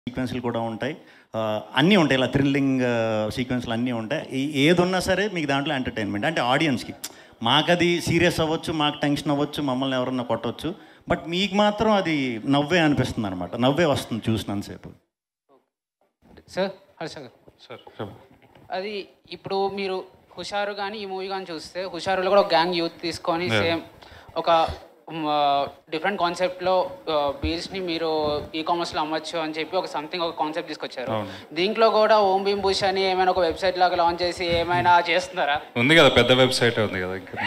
సీక్వెన్స్లు కూడా ఉంటాయి ఆ, అన్నీ ఉంటాయి ఇలా థ్రిల్లింగ్ సీక్వెన్స్లు అన్నీ ఉంటాయి ఈ- ఏది ఉన్నా సరే మీకు దాంట్లో ఎంటర్టైన్మెంట్ అంటే ఆడియన్స్కి మాకు అది సీరియస్ అవ్వచ్చు మాకు టెన్షన్ అవ్వచ్చు మమ్మల్ని ఎవరన్నా కొట్టవచ్చు బట్ మీకు మాత్రం అది నవ్వే అనిపిస్తుంది అనమాట నవ్వే వస్తుంది చూసినంతసేపు సార్ హర్ష గారు సార్ అది ఇప్పుడు మీరు హుషారు కానీ ఈ మూవీ కానీ చూస్తే హుషారులో కూడా ఒక గ్యాంగ్ యూత్ తీసుకొని Yeah. సేమ్ ఒక డిఫరెంట్ కాన్సెప్ట్లో బీల్స్ని మీరు ఈ కామర్స్లో అమ్మచ్చు అని చెప్పి ఒక సంథింగ్ ఒక కాన్సెప్ట్ తీసుకొచ్చారు అవును. దీంట్లో కూడా ఓం భీమ్ బుష్ అని ఏమైనా ఒక వెబ్సైట్ లాగా లాంచ్ చేసి ఏమైనా చేస్తున్నారా ఉంది కదా పెద్ద వెబ్సైట్ ఉంది కదా ఇంకా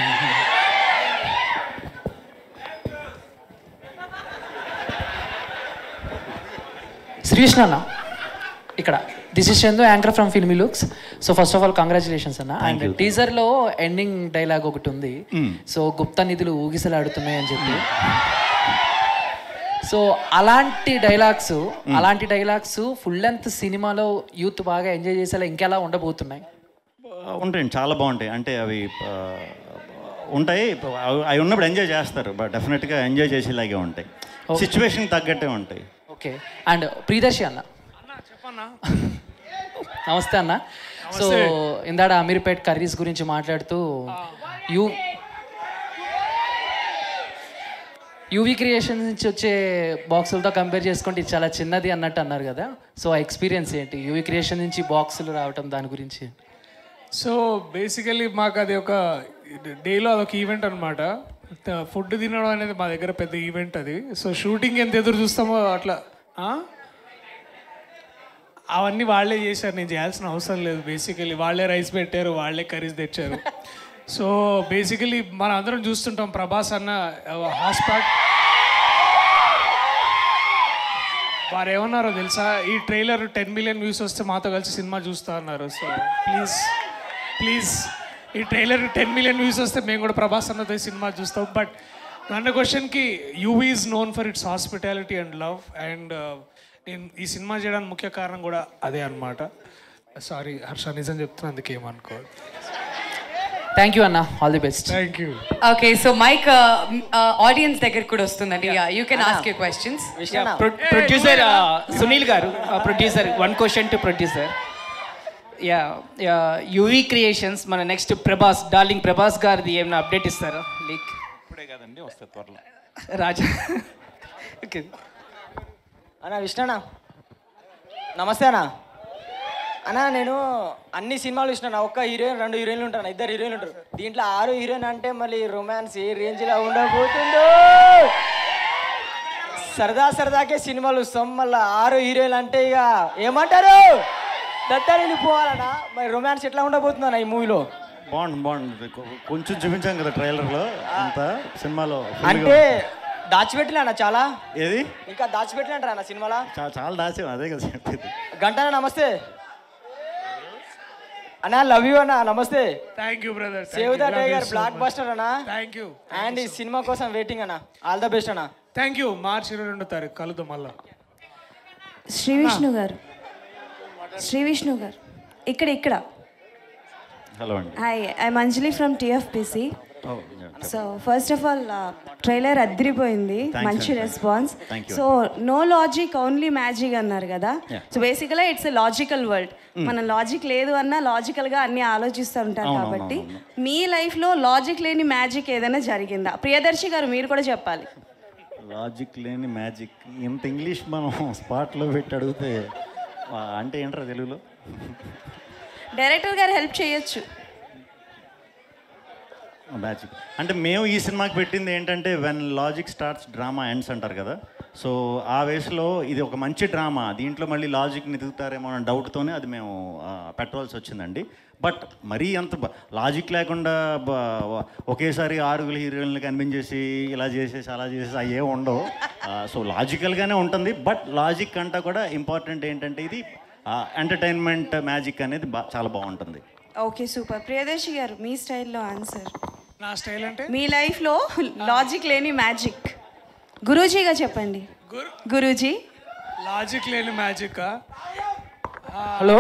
శ్రీకృష్ణ అన్న ఇక్కడ this is Chandu anchor from filmy looks so first of all congratulations అన్న అండ్ టీజర్లో ఎండింగ్ డైలాగ్ ఒకటి ఉంది సో గుప్త నిధులు ఊగిసలాడుతున్నాయి అని చెప్పి సో అలాంటి డైలాగ్స్ అలాంటి డైలాగ్స్ ఫుల్ లెంత్ సినిమాలో యూత్ బాగా ఎంజాయ్ చేసేలా ఇంకెలా ఉండబోతున్నాయి ఉంటాయండి చాలా బాగుంటాయి అంటే అవి ఆ, ఉంటాయి అవి- అవి ఉన్నప్పుడు ఎంజాయ్ చేస్తారు బట్ డెఫినెట్గా ఎంజాయ్ చేసేలాగే ఉంటాయి సిచ్యువేషన్ తగ్గట్టే ఉంటాయి ఓకే అండ్ ప్రియదర్శి అన్న నమస్తే అన్న సో ఇందాడ అమీర్పేట్ కర్రీస్ గురించి మాట్లాడుతూ యూ యూవీ క్రియేషన్ నుంచి వచ్చే బాక్సులతో కంపేర్ చేసుకుంటే ఇది చాలా చిన్నది అన్నట్టు అన్నారు కదా సో ఆ ఎక్స్పీరియన్స్ ఏంటి యూవీ క్రియేషన్ నుంచి బాక్సులు రావటం దాని గురించి సో బేసికలీ మాకు అది ఒక డేలో అదొక ఈవెంట్ అనమాట ఫుడ్ తినడం అనేది మా దగ్గర పెద్ద ఈవెంట్ అది సో షూటింగ్ ఎంత ఎదురు చూస్తామో అట్లా ఆ? అవన్నీ వాళ్ళే చేశారు నేను చేయాల్సిన అవసరం లేదు బేసికలీ వాళ్ళే రైస్ పెట్టారు వాళ్ళే కర్రీస్ తెచ్చారు సో బేసికలీ మనం అందరం చూస్తుంటాం ప్రభాస్ అన్న హాస్పాట్ వారు ఏమన్నారో తెలుసా ఈ ట్రైలర్ టెన్ మిలియన్ వ్యూస్ వస్తే మాతో కలిసి సినిమా చూస్తా అన్నారు సో ప్లీజ్ ప్లీజ్ ఈ ట్రైలర్ టెన్ మిలియన్ వ్యూస్ వస్తే మేము కూడా ప్రభాస్ అన్నతో ఈ సినిమా చూస్తాం బట్ నన్న క్వశ్చన్కి UV is known for its hospitality and love and నేను ఈ సినిమా చేయడానికి ముఖ్య కారణం కూడా అదే అనమాట సారీ హర్ష నిజం చెప్తున్నా అందుకే ఏమనుకోవద్దు థ్యాంక్ యూ అన్న all the best thank you okay so mike audience దగ్గర కూడా వస్తుందండి you can ask you questions producer Sunil గారు producer one question to producer yeah yeah UV creations మన నెక్స్ట్ ప్రభాస్ డార్లింగ్ ప్రభాస్ గారిది ఏమైనా అప్డేట్ ఇస్తారా లైక్ ఇప్పుడే కదండి వస్తే త్వరలో రాజా ఓకే అన్నా విష్ణనా నమస్తే అన్న అన్నా నేను అన్ని సినిమాలు చూసిన ఒక్క హీరోయిన్ రెండు హీరోయిన్లు ఉంటాను ఇద్దరు హీరోయిన్లు ఉంటారు దీంట్లో ఆరు హీరోయిన్ అంటే మళ్ళీ రొమాన్స్ ఏ రేంజ్లో ఉండబోతుందో సరదా సరదాకే సినిమాలు వస్తాం మళ్ళీ ఆరు హీరోయిన్లు అంటే ఇక ఏమంటారు దత్తారిని పోవాలన్నా మరి రొమాన్స్ ఎట్లా ఉండబోతుందన్న ఈ మూవీలో బాగుంది బాగుంది కొ- కొంచెం చూపించాం కదా ట్రైలర్లో అంత సినిమాలో full గా- అంటే దాచిపెట్టలే అన్న చాలా ఏది ఇంకా దాచిపెట్టలేంటారా అన్న సినిమాలో చా- చాలా దాచాం అదే కదా చెప్పేది గంటన నమస్తే అన్నా లవ్ యూ అన్న నమస్తే thank you brother save the tiger blockbuster అన్న థ్యాంక్ యూ అండ్ ఈ సినిమా కోసం వెయిటింగ్ అన్న ఆల్ ద బెస్ట్ అన్న థ్యాంక్ యూ మార్చ్ ఇరవై రెండో తారీఖు కలుద్దాం మళ్ళా శ్రీ విష్ణు గారు శ్రీ విష్ణు గారు ఇక్కడ ఇక్కడ హలో అండి hi I Manjali from TFPC Oh, yeah. So first of all trailer అదిరిపోయింది Thanks, మంచి thanks. Response Thank you. So no logic only magic అన్నారు కదా Yeah. సో బేసికల్గా ఇట్స్ ఎ లాజికల్ వరల్డ్ మనం లాజిక్ లేదు అన్నా లాజికల్గా అన్ని ఆలోచిస్తూ ఉంటారు అవును, కాబట్టి అవును, మీ లైఫ్లో లాజిక్ లేని మ్యాజిక్ ఏదైనా జరిగిందా ప్రియదర్శి గారు మీరు కూడా చెప్పాలి లాజిక్ లేని మ్యాజిక్ ఇంత ఇంగ్లీష్ మనం స్పాట్లో పెట్టి అడిగితే ఆ, అంటే ఏంట్రా తెలుగులో డైరెక్టర్ గారు హెల్ప్ చేయొచ్చు మ్యాజిక్ అంటే మేము ఈ సినిమాకి పెట్టింది ఏంటంటే when logic starts drama ends అంటారు కదా సో ఆ వేస్లో ఇది ఒక మంచి డ్రామా దీంట్లో మళ్ళీ లాజిక్ని ఎదుగుతారేమో అన్న డౌట్తోనే అది మేము ఆ, పెట్టవలసి వచ్చిందండి బట్ మరీ అంత లాజిక్ లేకుండా బ- ఒకేసారి ఆరుగురు హీరోయిన్లు కనిపించేసి ఇలా చేసేసి అలా చేసేసి అవి ఏమి ఉండవు సో లాజికల్గానే ఉంటుంది బట్ లాజిక్ అంతా కూడా ఇంపార్టెంట్ ఏంటంటే ఇది ఎంటర్టైన్మెంట్ మ్యాజిక్ అనేది బా చాలా బాగుంటుంది ఓకే సూపర్ ప్రియదర్శి గారు మీ స్టైల్లో ఆన్సర్ నా స్టైల్ అంటే మీ లైఫ్లో లాజిక్ లేని మ్యాజిక్ గురూజీగా చెప్పండి గురూజీ లాజిక్ లేని మ్యాజిక్ హలో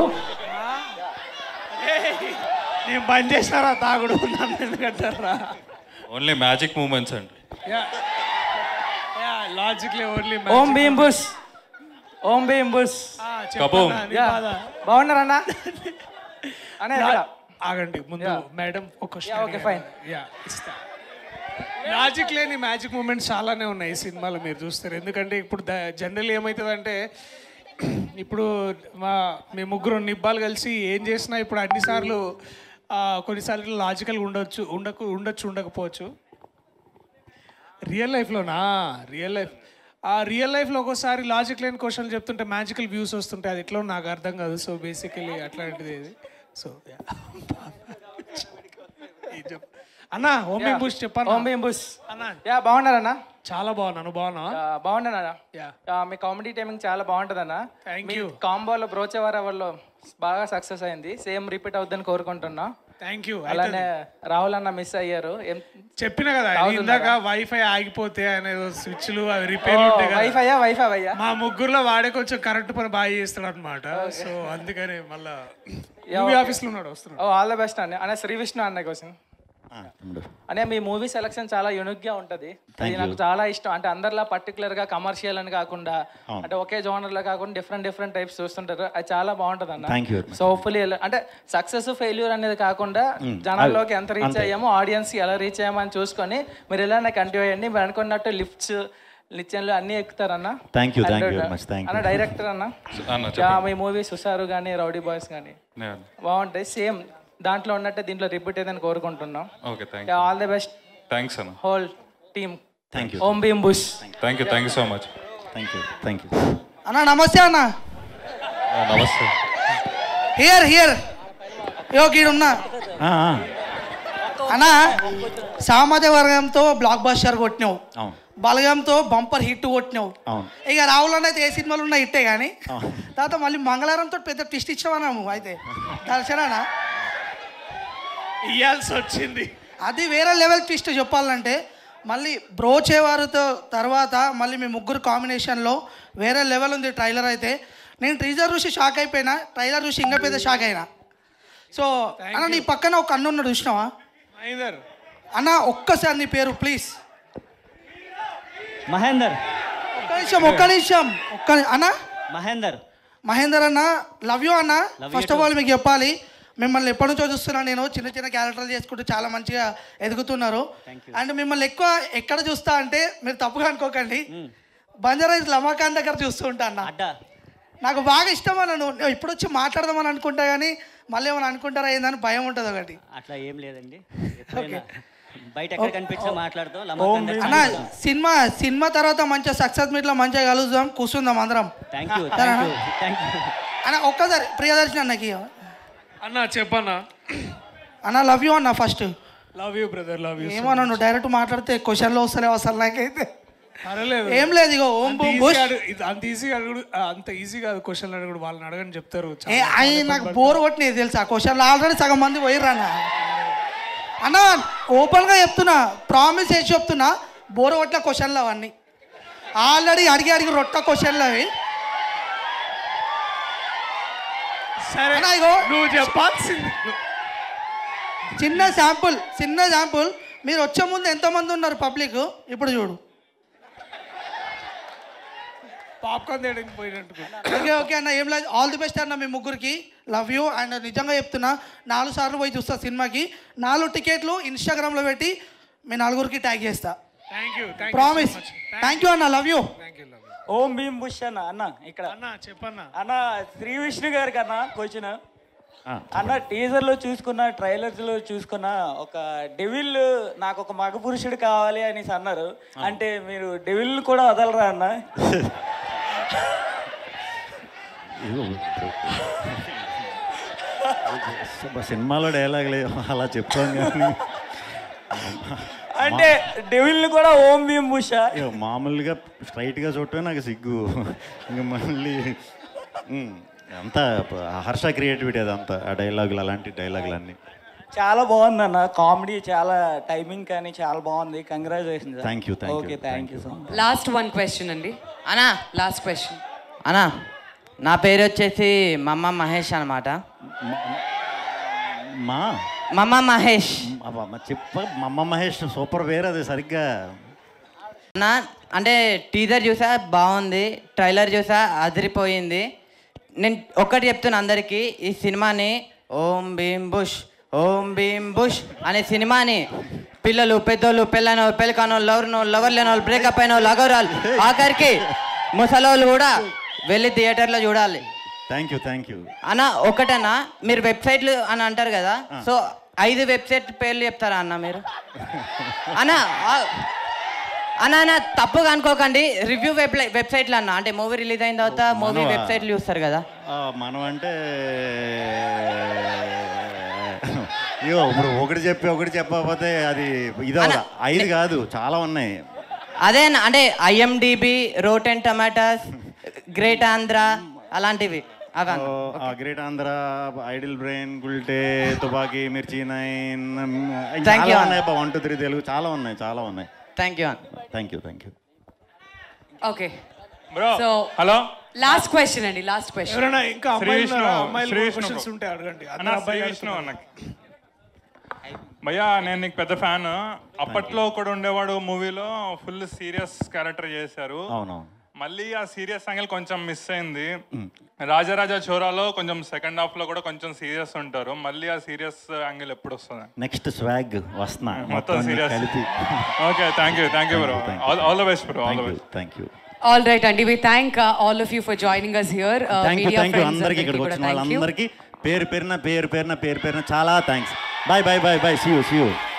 నేను బంద్ చేసినారా తాగుడు నన్ను ఎందుకంటారా ఓన్లీ మ్యాజిక్ మూమెంట్స్ అండి లాజిక్ లే ఓన్లీ ఓం భీమ్ బుష్ ఓం భీం బుస్ కబూమ్. చెప్పన్నా, నీ బాధ. బాగున్నారన్నా అనే ఆగండి ముందు మేడం ఒక Yeah, okay, fine. యా ఇస్తా లాజిక్ లేని మ్యాజిక్ మూమెంట్స్ చాలానే ఉన్నాయి ఈ సినిమాలో మీరు చూస్తారు ఎందుకంటే ఇప్పుడు జనరల్ ఏమవుతుందంటే ఇప్పుడు మా మీ ముగ్గురు నిబ్బాలు కలిసి ఏం చేసినా ఇప్పుడు అన్నిసార్లు ఆ, కొన్నిసార్లు లాజికల్గా ఉండొచ్చు ఉండకు ఉండొచ్చు ఉండకపోవచ్చు రియల్ లైఫ్లోనా రియల్ లైఫ్ ఆ రియల్ లైఫ్లో ఒక్కోసారి లాజిక్ లేని క్వశ్చన్లు చెప్తుంటే మ్యాజికల్ వ్యూస్ వస్తుంటాయి అది ఎట్లా నాకు అర్థం కాదు సో బేసికలీ అట్లాంటిది ఇది సో అన్నా ఓం భీం బుష్ చెప్పాను ఓం భీం బుస్ అన్నా యా బాగున్నారన్నా చాలా బాగున్నాను బాగున్నా బాగున్నానా Yeah. మీ కామెడీ టైమింగ్ చాలా బాగుంటుందన్న Thank మీ you. కాంబోలో బ్రోచేవార వాళ్ళు బాగా సక్సెస్ అయింది సేమ్ రిపీట్ అవుద్దని కోరుకుంటున్నా థ్యాంక్ యూ అలానే రాహుల్ అన్న మిస్ అయ్యారు ఏం చెప్పిన కదా ఇందాక వైఫై ఆగిపోతే అనేది స్విచ్లు అవి రిపేర్ వైఫై వైఫై అయ్యా మా ముగ్గురులో వాడే కొంచెం కరెంట్ పని బాగా చేస్తాడు అనమాట సో అందుకని మళ్ళా మూవీ ఆఫీస్ లో ఉన్నాడు వస్తున్నాడు ఓ ఆల్ ద బెస్ట్ అన్న అన్న శ్రీ విష్ణు అన్న కోసం ఆ, తమ్ముడు అనే మీ మూవీ సెలక్షన్ చాలా యూనిక్ గా ఉంటది అది నాకు చాలా ఇష్టం అంటే అందరిలా పర్టికులర్ గా కమర్షియల్ అని కాకుండా అంటే ఒకే జోనర్ లో కాకుండా డిఫరెంట్ డిఫరెంట్ టైప్స్ చూస్తుంటారు అది చాలా బాగుంటది అన్న thank you very much so hopefully అంటే సక్సెస్ ఫెయిల్యూర్ అనేది కాకుండా జనాల్లోకి ఎంత రీచ్ అయ్యామో ఆడియన్స్ ఎలా రీచ్ అయ్యామో అని చూసుకొని మీరు ఇలానే కంటిన్యూ అయ్యండి మీరు అనుకున్నట్టు లిఫ్ట్స్ నిత్యంలో అన్ని ఎక్కుతారన్న thank you thank you very much thank అన్న యూ డైరెక్టర్ అన్న అన్న యా, మీ మూవీ సుసారు కానీ రౌడీ బాయ్స్ కానీ చెప్పండి బాగుంటాయి సేమ్ దాంట్లో ఉన్నట్టే దీంట్లో రిపీట్ అయ్యిందని కోరుకుంటున్నాం okay thank all the best thanks అన్న whole team thank you Om Bheem Bush thank you thank you so much thank you thank you అన్న నమస్తే అన్న నమస్తే హియర్ హియర్ యో గీడున్నా అన్న సామాజిక వర్గంతో బ్లాక్ బస్టర్ కొట్టినావు అవును బలగంతో బంపర్ హిట్ కొట్టినావు అవును ఇక రాహుల్ అన్న అయితే ఏ సినిమాలు ఉన్నా హిట్టే కానీ అవును. తర్వాత మళ్ళీ మంగళవారంతో పెద్ద ట్విస్ట్ ఇచ్చావన్నాము అయితే తెలిసానా ఇయ్యాల్సి వచ్చింది అది వేరే లెవెల్ ట్విస్ట్ చెప్పాలంటే మళ్ళీ బ్రోచేవారితో తర్వాత మళ్ళీ మీ ముగ్గురు కాంబినేషన్లో వేరే లెవెల్ ఉంది ట్రైలర్ అయితే నేను ట్రీజర్ చూసి షాక్ అయిపోయినా ట్రైలర్ చూసి ఇంకా పెద్ద షాక్ అయినా సో అన్న నీ పక్కన ఒక అన్న ఉన్నాడు చూసినావా మహేందర్ అన్న ఒక్కసారి నీ పేరు ప్లీజ్ మహేందర్ ఒక్క నిమిషం ఒక్క నిమిషం ఒక్క ని- అన్న మహేందర్ మహేందర్ అన్న లవ్ యూ అన్న ఫస్ట్ ఆఫ్ ఆల్ మీకు చెప్పాలి మిమ్మల్ని ఎప్పటి నుంచో చూస్తున్నా నేను చిన్న చిన్న క్యారెక్టర్లు చేసుకుంటూ చాలా మంచిగా ఎదుగుతున్నారు అండ్ మిమ్మల్ని ఎక్కువ ఎక్కడ చూస్తా అంటే మీరు తప్పుగా అనుకోకండి బంజారాయిస్ లమాకాన్ దగ్గర చూస్తూ ఉంటా అన్న నాకు బాగా ఇష్టం అన్న నువ్వు నువ్వు ఇప్పుడు వచ్చి మాట్లాడదామని అనుకుంటా కానీ మళ్ళీ ఏమైనా అనుకుంటారా ఏందని భయం ఉంటుంది ఒకటి అట్లా ఏం లేదండి ఎప్పుడైనా బయట ఎక్కడ కనిపించినా మాట్లాడతాం అన్న సినిమా సినిమా తర్వాత మంచిగా సక్సెస్ మీట్లో మంచిగా కలుద్దాం కూర్చుందాం అందరం థ్యాంక్ యూ సరేనా? థ్యాంక్ యూ థ్యాంక్ యూ అన్న ఒక్కసారి ప్రియదర్శిని అన్నకి అన్న చెప్పన్నా అన్న లవ్ యూ అన్న first love you brother love you ఏమన్నా నువ్వు డైరెక్ట్ మాట్లాడితే క్వశ్చన్లో వస్తలేవు అసలు నాకైతే పర్లేదు ఏం లేదు ఇగో ఓం అంత బూమ్ easy బుష్ అడుగు- ఇది అంత ఈజీగా అడుగుడు ఆ, అంత ఈజీ కాదు క్వశ్చన్లు అడుగుడు వాళ్ళని అడగని చెప్తారు ఏ అయి నాకు బోర్ కొట్టినది తెలుసా క్వశ్చన్లు ఆల్రెడీ సగం మంది పోయిర్రు అన్న అన్న ఓపెన్గా చెప్తున్నా ప్రామిస్ చేసి చెప్తున్నా బోర్ కొట్టిన క్వశ్చన్లు అవన్నీ ఆల్రెడీ అడిగి అడిగి రొట్ట క్వశ్చన్లు అవి సరే అన్న ఇగో నువ్వు చెప్పాల్సింది చిన్న శాంపుల్ చిన్న శాంపుల్ మీరు వచ్చే ముందు ఎంతమంది ఉన్నారు పబ్లిక్ ఇప్పుడు చూడు పాప్కార్న్ తేడానికి పోయినట్టు ఓకే ఓకే అన్న ఏం లేదు ఆల్ ది బెస్ట్ అన్న మీ ముగ్గురికి లవ్ యూ అండ్ నిజంగా చెప్తున్నా నాలుగు సార్లు పోయి చూస్తా సినిమాకి నాలుగు టికెట్లు ఇన్స్టాగ్రామ్లో పెట్టి మీ నలుగురికి ట్యాగ్ చేస్తా thank you thank promise thank you అన్న love you thank you love Om Bheem Bush అన్న అన్న ఇక్కడ అన్న చెప్పన్నా అన్న శ్రీ విష్ణు గారికి అన్న క్వశ్చన్ ఆ, అన్న టీజర్ లో చూసుకున్న ట్రైలర్స్ లో చూసుకున్న ఒక డెవిల్ నాకు ఒక మగ పురుషుడు కావాలి అనేసి అన్నారు అంటే మీరు డెవిల్ కూడా వదలరా అన్న ఇదిగో. అబ్బా, సినిమాలో డైలాగ్ లేదు అలా చెప్తాం కానీ అంటే డెవిల్ కూడా ఓం భీమ్ బుష ఇక మామూలుగా స్ట్రైట్గా చూడటమే నాకు సిగ్గు ఇంకా మళ్ళీ ఉమ్, అంతా హర్ష క్రియేటివిటీ అదంతా ఆ డైలాగులు అలాంటి డైలాగులు అన్నీ చాలా బాగుంది అన్న కామెడీ చాలా టైమింగ్ కానీ చాలా బాగుంది congratulation Thank you, thank you, okay thank you so much last one question అండి అన్నా లాస్ట్ క్వశ్చన్ అన్నా నా పేరు వచ్చేసి మమ్మ మహేష్ అనమాట మా మమ్మ మహేష్ అబ్బా, మా చెప్ప మా అమ్మ మహేష్ సూపర్ వేర్ అది సరిగ్గా నా అంటే టీజర్ చూసా బాగుంది ట్రైలర్ చూసా అదిరిపోయింది నేను ఒక్కటి చెప్తున్నా అందరికీ ఈ సినిమాని ఓం భీమ్ బుష్ ఓం భీమ్ బుష్ అనే సినిమాని పిల్లలు పెద్దోళ్ళు పెళ్ళైన వాళ్ళు పెళ్ళి కాని వాళ్ళు లవర్ లవర్ లేని వాళ్ళు బ్రేకప్ అయిన వాళ్ళు అగౌరాలు ఆఖరికి ముసలోళ్ళు కూడా వెళ్ళి థియేటర్లో చూడాలి థ్యాంక్ యూ థ్యాంక్ యూ అన్న ఒకటన్నా మీరు వెబ్సైట్లు అని అంటారు కదా సో ఐదు వెబ్సైట్ పేర్లు చెప్తారా అన్న మీరు అన్న ఆ- అన్న అన్న తప్పుగా అనుకోకండి రివ్యూ వెబ్ వెబ్సైట్లు అన్న అంటే మూవీ రిలీజ్ అయిన తర్వాత మూవీ మనవా? వెబ్సైట్లు చూస్తారు కదా ఆ, మనం అంటే అయ్యో ఇప్పుడు ఒకటి చెప్పి ఒకటి చెప్పకపోతే అది ఇది ఐదు కాదు చాలా ఉన్నాయి అదే అన్న అంటే IMDb rotten tomatoes great Andhra అలాంటివి అవి అన్న. ఆ great Andhra idlebrain Gulte Tupaki Mirchi nine Thank you, చాలా అన్న. ఉన్నాయి వన్ టూ త్రీ తెలుగు చాలా ఉన్నాయి చాలా ఉన్నాయి థ్యాంక్ యూ అన్న thank you thank you okay bro so hello last question అండి లాస్ట్ క్వశ్చన్ ఎవరైనా ఇంకా శ్రీ అమ్మాయిలు విష్ణు ఉన్నారా? అమ్మాయిలు శ్రీ questions విష్ణు ఉంటే అడగండి అన్న అందరు శ్రీ అబ్బాయిలు విష్ణు అడుగుతున్నారు. అన్నకి భయ్యా నేను నీకు పెద్ద ఫ్యాన్ అప్పట్లో కూడా ఉండేవాడు మూవీలో ఫుల్ సీరియస్ క్యారెక్టర్ చేశారు అవునవును మళ్ళీ ఆ సీరియస్ యాంగిల్ కొంచెం మిస్ అయింది రాజారాజా చోరాలో కొంచెం సెకండ్ హాఫ్ లో కూడా కొంచెం సీరియస్ ఉంటారు మళ్ళీ ఆ సీరియస్ యాంగిల్ ఎప్పుడు వస్తుంది నెక్స్ట్ స్వాగ్ వస్తున్నా మొత్తం అన్ని సీరియస్ కలిపి okay thank you thank you bro all all the best bro all the thank you best thank you all right అండి we thank all of you for joining us here thank you thank you అందరికీ ఇక్కడికి వచ్చిన వాళ్ళందరికీ పేరు పేరున పేరు పేరున పేరు పేరున చాలా thanks bye bye bye bye see you see you